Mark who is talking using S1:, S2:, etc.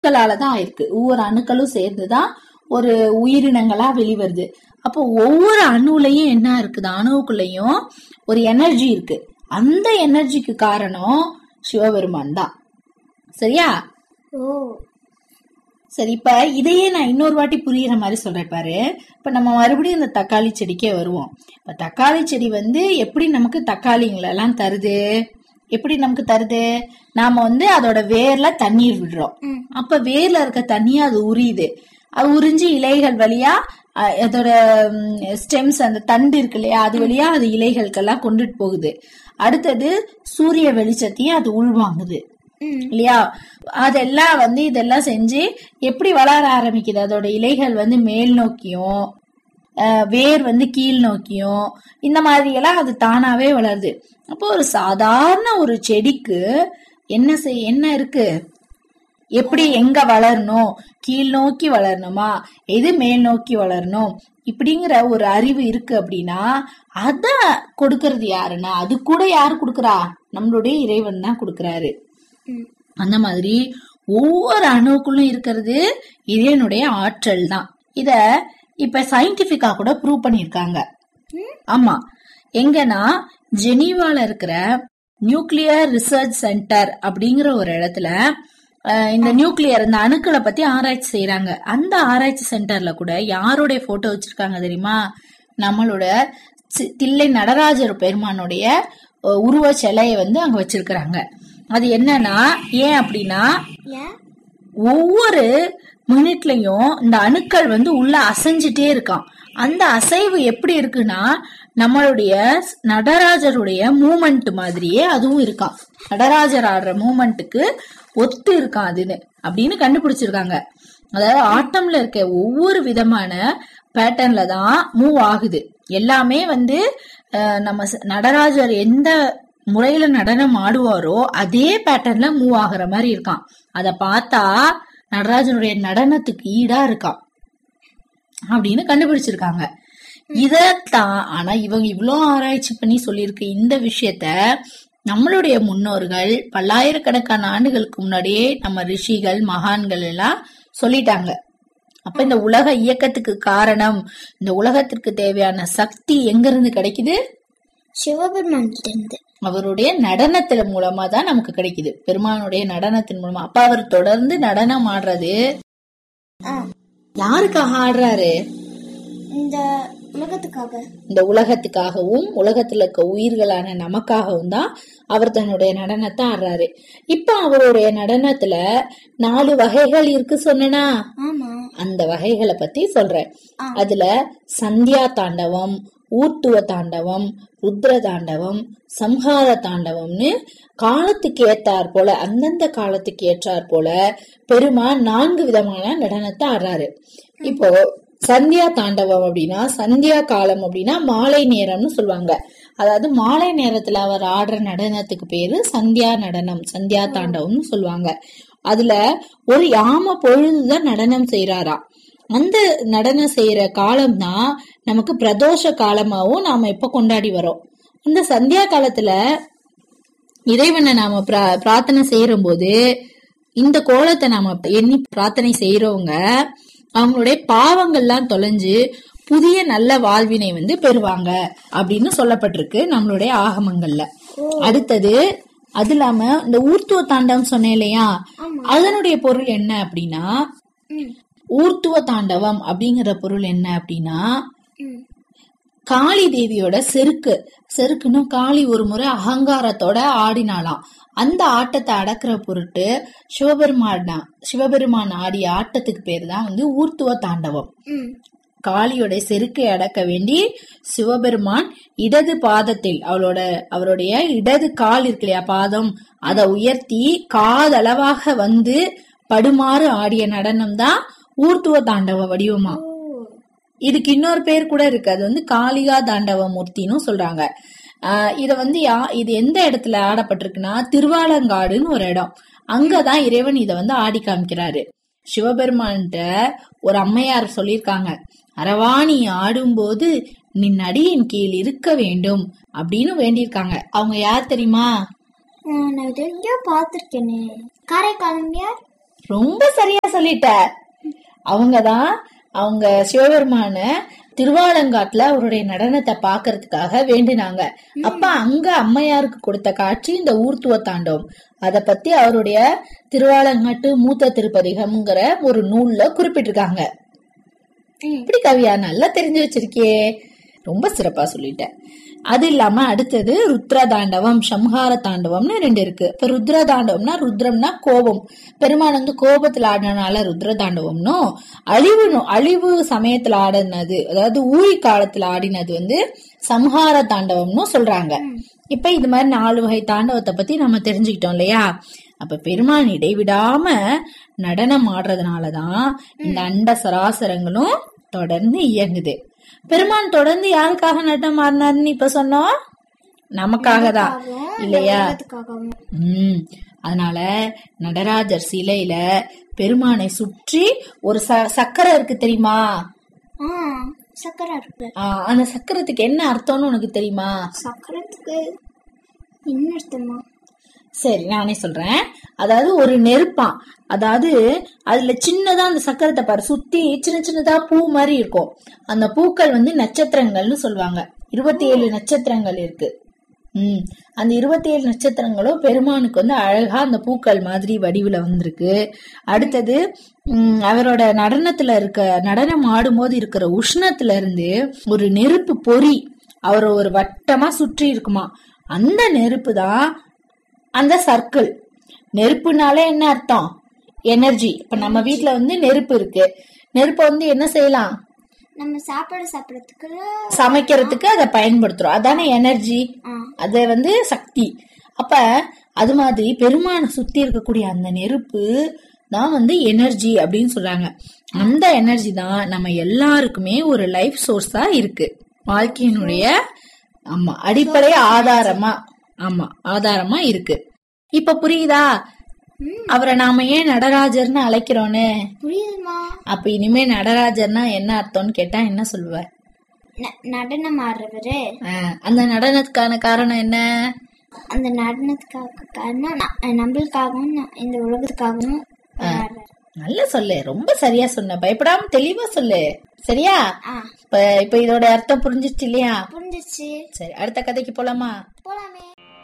S1: அணுக்களால தான் ஆயிருக்கு ஒவ்வொரு அணுக்களும் சேர்ந்துதான் ஒரு உயிரினங்களா வெளிவருது அப்போ ஒவ்வொரு அணுவுலயும் என்ன இருக்குது அணுவுக்குள்ளயும் ஒரு எனர்ஜி இருக்கு அந்த எனர்ஜிக்கு காரணம் சிவபெருமான் தான் சரியா
S2: ஓ
S1: சரி இப்ப இதையே நான் இன்னொரு வாட்டி புரியுற மாதிரி சொல்றேன் பாரு இப்ப நம்ம மறுபடியும் இந்த தக்காளி செடிக்கே வருவோம் இப்ப தக்காளி செடி வந்து எப்படி நமக்கு தக்காளிங்களை எல்லாம் தருது எப்படி நமக்கு தருது நாம வந்து அதோட வேர்ல தண்ணீர் விடுறோம் அப்ப வேர்ல இருக்க தண்ணியை அது உரியுது அது உறிஞ்சு இலைகள் வழியா அஹ், அதோட ஸ்டெம்ஸ் அந்த தண்டு இருக்கு இல்லையா அது வழியா அது இலைகளுக்கெல்லாம் கொண்டுட்டு போகுது அடுத்தது சூரிய வெளிச்சத்தையும் அது உள்வாங்குது இல்லையா அதெல்லாம் வந்து இதெல்லாம் செஞ்சு எப்படி வளர ஆரம்பிக்குது அதோட இலைகள் வந்து மேல் நோக்கியும் அஹ், வேர் வந்து கீழ் நோக்கியும் இந்த மாதிரி எல்லாம் அது தானாவே வளருது அப்போ ஒரு சாதாரண ஒரு செடிக்கு என்ன செய் என்ன இருக்கு எப்படி எங்க வளரணும் கீழ் நோக்கி வளரணுமா எது மேல் நோக்கி வளரணும் இப்படிங்கிற ஒரு அறிவு இருக்கு அப்படின்னா அத கொடுக்கறது யாருன்னா அது கூட யாரு கொடுக்கறா நம்மளுடைய இறைவன் தான் கொடுக்கறாரு அந்த மாதிரி ஒவ்வொரு அணுவுக்குள்ளும் இருக்கிறது இறைவனுடைய ஆற்றல் தான் இத இப்ப சயின்டிபிக்கா கூட ப்ரூவ் பண்ணிருக்காங்க ஆமா எங்கன்னா ஜெனீவால இருக்கிற நியூக்ளியர் ரிசர்ச் சென்டர் அப்படிங்கிற ஒரு இடத்துல அஹ், இந்த நியூக்ளியர் இந்த அணுக்களை பத்தி ஆராய்ச்சி செய்யறாங்க அந்த ஆராய்ச்சி சென்டர்ல கூட யாருடைய போட்டோ வச்சிருக்காங்க தெரியுமா நம்மளோட சி- தில்லை நடராஜர் பெருமானுடைய அஹ், உருவ சிலையை வந்து அங்க வச்சிருக்கிறாங்க அது என்னன்னா ஏன் அப்படின்னா
S2: ஏன்
S1: ஒவ்வொரு மினிட்லயும் இந்த அணுக்கள் வந்து உள்ள அசைஞ்சிட்டே இருக்கான் அந்த அசைவு எப்படி இருக்குன்னா நம்மளுடைய நடராஜருடைய மூமெண்ட் மாதிரியே அதுவும் இருக்கான் நடராஜர் ஆடுற மூமெண்ட்டுக்கு ஒத்து இருக்கான் அதுன்னு அப்படின்னு கண்டுபிடிச்சிருக்காங்க அதாவது ஆட்டம்ல இருக்க ஒவ்வொரு விதமான பேட்டர்ன்ல தான் மூவ் ஆகுது எல்லாமே வந்து அஹ், நம்ம ச- நடராஜர் எந்த முறையில நடனம் ஆடுவாரோ அதே பேட்டர்ன்ல மூவ் ஆகுற மாதிரி இருக்கான் அத பார்த்தா நடராஜனுடைய நடனத்துக்கு ஈடா இருக்கான் அப்படின்னு கண்டுபிடிச்சிருக்காங்க இதத்தான் ஆனா இவங்க இவ்ளோ ஆராய்ச்சி பண்ணி சொல்லியிருக்க இந்த விஷயத்த நம்மளுடைய முன்னோர்கள் பல்லாயிரக்கணக்கான ஆண்டுகளுக்கு முன்னாடியே நம்ம ரிஷிகள் மகான்கள் எல்லாம் சொல்லிட்டாங்க அப்ப இந்த உலக இயக்கத்துக்கு காரணம் இந்த உலகத்திற்கு தேவையான சக்தி எங்க இருந்து கிடைக்குது
S2: சிவபெருமான் கிட்ட இருந்து
S1: அவருடைய நடனத்தின் மூலமா தான் நமக்கு கிடைக்குது பெருமானுடைய நடனத்தின் மூலமா அப்ப அவர் தொடர்ந்து நடனம் ஆடுறது
S2: ஆ,
S1: யாருக்காக ஆடுறாரு
S2: இந்த உலகத்துக்காக
S1: இந்த உலகத்துக்காகவும் உலகத்துல இருக்க உயிர்களான நமக்காகவும் தான் அவர் தன்னுடைய நடனத்தை ஆடுறாரு இப்ப அவருடைய நடனத்துல நாலு வகைகள் இருக்கு சொன்னனா
S2: ஆமா
S1: அந்த வகைகளை பத்தி சொல்றேன்
S2: ஆ.
S1: அதுல சந்தியா தாண்டவம் ஊர்த்துவ தாண்டவம் ருத்ர தாண்டவம் சம்ஹார தாண்டவம்னு காலத்துக்கு ஏத்தாற் போல அந்தந்த காலத்துக்கு ஏற்றாற் போல பெருமான் நான்கு விதமான நடனத்தை ஆடுறாரு இப்போ சந்தியா தாண்டவம் அப்படின்னா சந்தியா காலம் அப்படின்னா மாலை நேரம்னு சொல்லுவாங்க அதாவது மாலை நேரத்துல அவர் ஆடுற நடனத்துக்கு பேரு சந்தியா நடனம் சந்தியா தாண்டவம்னு சொல்லுவாங்க அதுல ஒரு யாம பொழுதுதான் நடனம் செய்யறாராம் அந்த நடனம் செய்யற காலம் தான் நமக்கு பிரதோஷ காலமாவும் நாம இப்ப கொண்டாடி வரோம் அந்த சந்தியா காலத்துல இறைவனை நாம பிரா- பிரார்த்தனை செய்யற போது இந்த கோலத்தை நாம எண்ணி பிரார்த்தனை செய்யறவங்க அவங்களுடைய பாவங்கள்லாம் தொலைஞ்சு புதிய நல்ல வாழ்வினை வந்து பெறுவாங்க அப்படின்னு சொல்லப்பட்டிருக்கு நம்மளுடைய ஆகமங்கள்ல அடுத்தது அது இல்லாம இந்த ஊர்த்துவ தாண்டவம் சொன்னேன் இல்லையா அதனுடைய பொருள் என்ன அப்படின்னா
S2: ம்,
S1: ஊர்த்துவ தாண்டவம் அப்படிங்கிற பொருள் என்ன அப்படின்னா
S2: ம்.
S1: காளி தேவியோட செருக்கு செருக்குன்னு காளி ஒரு முறை அகங்காரத்தோட ஆடினாலாம் அந்த ஆட்டத்தை அடக்குற பொருட்டு சிவபெருமான் சிவபெருமான் ஆடிய ஆட்டத்துக்கு பேர் தான் வந்து ஊர்த்துவ தாண்டவம்
S2: ம்.
S1: காளியோட செருக்கை அடக்க வேண்டி சிவபெருமான் இடது பாதத்தில் அவளோட அவருடைய இடது கால் இருக்கு இல்லையா பாதம் அதை உயர்த்தி காதளவாக வந்து படுமாறு ஆடிய நடனம் தான் ஊர்த்துவ தாண்டவ வடிவமா
S2: ஓ
S1: இதுக்கு இன்னொரு பேர் கூட இருக்கு அது வந்து காளிகா தாண்டவ மூர்த்தின்னு சொல்றாங்க ஆஹ் இத வந்து யா இது எந்த இடத்துல ஆடப்பட்டிருக்குன்னா திருவாலங்காடுன்னு ஒரு இடம் அங்கதான் இறைவன் இத வந்து ஆடி காமிக்கிறாரு சிவபெருமான்கிட்ட ஒரு அம்மையார் சொல்லியிருக்காங்க அரவாணி ஆடும்போது நின் அடியின் கீழ் இருக்க வேண்டும் அப்படின்னு வேண்டியிருக்காங்க அவங்க யார் தெரியுமா
S2: ஆ, நான் இது எங்கேயோ பார்த்திருக்கேனே காரைக்கால் எங்கேயார்
S1: ரொம்ப சரியா சொல்லிட்ட அவங்கதான் அவங்க சிவபெருமான திருவாலங்காட்டுல அவருடைய நடனத்தை பாக்குறதுக்காக வேண்டினாங்க அப்ப அங்க அம்மையாருக்கு கொடுத்த காட்சி இந்த ஊர்த்துவ தாண்டவம் அத பத்தி அவருடைய திருவாலங்காட்டு மூத்த திருப்பதிகம்ங்கிற ஒரு நூல்ல குறிப்பிட்டிருக்காங்க
S2: ம்
S1: இப்படி கவியா நல்லா தெரிஞ்சு வச்சிருக்கியே ரொம்ப சிறப்பா சொல்லிட்ட அது இல்லாம அடுத்தது ருத்ர தாண்டவம் சம்ஹார தாண்டவம்னு ரெண்டு இருக்கு இப்ப ருத்ர தாண்டவம்னா ருத்ரம்னா கோபம் பெருமான் வந்து கோபத்துல ஆடினால ருத்ர தாண்டவம்னும் அழிவு நோ- அழிவு சமயத்துல ஆடினது அதாவது ஊழி காலத்துல ஆடினது வந்து சம்ஹார தாண்டவம்னு சொல்றாங்க இப்ப இது மாதிரி நாலு வகை தாண்டவத்தை பத்தி நம்ம தெரிஞ்சுக்கிட்டோம் இல்லையா அப்ப பெருமான் இடைவிடாம நடனம் ஆடுறதுனாலதான் இந்த அண்ட சராசரங்களும் தொடர்ந்து இயங்குது பெருமான் தொடர்ந்து யாருக்காக நடனம் ஆடினாருன்னு இப்ப சொன்னோம் நமக்காக தான் இல்லையா
S2: உலகத்துக்காகவும்
S1: உம் அதனால நடராஜர் சிலையில பெருமானை சுற்றி ஒரு ச சக்கரம் இருக்கு தெரியுமா
S2: ஆ சக்கரை இருக்கு
S1: ஆ, அந்த சக்கரத்துக்கு என்ன அர்த்தம்னு உனக்கு தெரியுமா
S2: சக்கரத்துக்கு என்ன அர்த்தமா
S1: சரி நானே சொல்றேன் அதாவது ஒரு நெருப்பான் அதாவது அதுல சின்னதா அந்த சக்கரத்தை பாரு சுத்தி சின்ன சின்னதா பூ மாதிரி இருக்கும் அந்த பூக்கள் வந்து நட்சத்திரங்கள்னு சொல்லுவாங்க இருபத்தி ஏழு நட்சத்திரங்கள் இருக்கு ம் அந்த இருபத்தி ஏழு நட்சத்திரங்களும் பெருமானுக்கு வந்து அழகா அந்த பூக்கள் மாதிரி வடிவுல வந்திருக்கு அடுத்தது ம், அவரோட நடனத்துல இருக்க நடனம் ஆடும்போது இருக்கிற உஷ்ணத்துல இருந்து ஒரு நெருப்பு பொறி அவரை ஒரு வட்டமா சுற்றி இருக்குமா அந்த நெருப்பு தான் அந்த சர்க்கிள் நெருப்புனாலே என்ன அர்த்தம் எனர்ஜி இப்ப நம்ம வீட்ல வந்து நெருப்பு இருக்கு நெருப்பை வந்து என்ன செய்யலாம்
S2: நம்ம சாப்பாடு சாப்பிடறதுக்கு
S1: சமைக்கிறதுக்கு அதை பயன்படுத்துறோம் அதானே எனர்ஜி
S2: ஆ
S1: அது வந்து சக்தி அப்ப அது மாதிரி பெருமானை சுத்தி இருக்கக்கூடிய அந்த நெருப்பு தான் வந்து எனர்ஜி அப்படின்னு சொல்றாங்க அந்த எனர்ஜி தான் நம்ம எல்லாருக்குமே ஒரு லைஃப் சோர்ஸா இருக்கு வாழ்க்கையினுடைய ஆமா அடிப்படை ஆதாரமா ஆமா ஆதாரமா இருக்கு இப்ப புரியுதா அவரை நாம ஏன் நடராஜர்னு அழைக்கிறோன்னு
S2: புரியுதுமா
S1: அப்ப இனிமே நடராஜர்னா என்ன அர்த்தம்னு கேட்டா என்ன சொல்லுவ
S2: ந- நடனம் ஆடுறவரு
S1: ஆ, அந்த நடனத்துக்கான காரணம் என்ன
S2: அந்த நடனத்துக்காக காரணம் ந- நம்மளுக்காகவும் ந- இந்த உலகத்துக்காகவும் ஆடுறாரு.
S1: நல்ல சொல்லு ரொம்ப சரியா சொன்ன பயப்படாம தெளிவா சொல்லு சரியா
S2: ஆ
S1: இப்ப இப்ப இதோட அர்த்தம் புரிஞ்சிச்சு இல்லையா
S2: புரிஞ்சிச்சு
S1: சரி அடுத்த கதைக்கு போலாமா
S2: போலாமே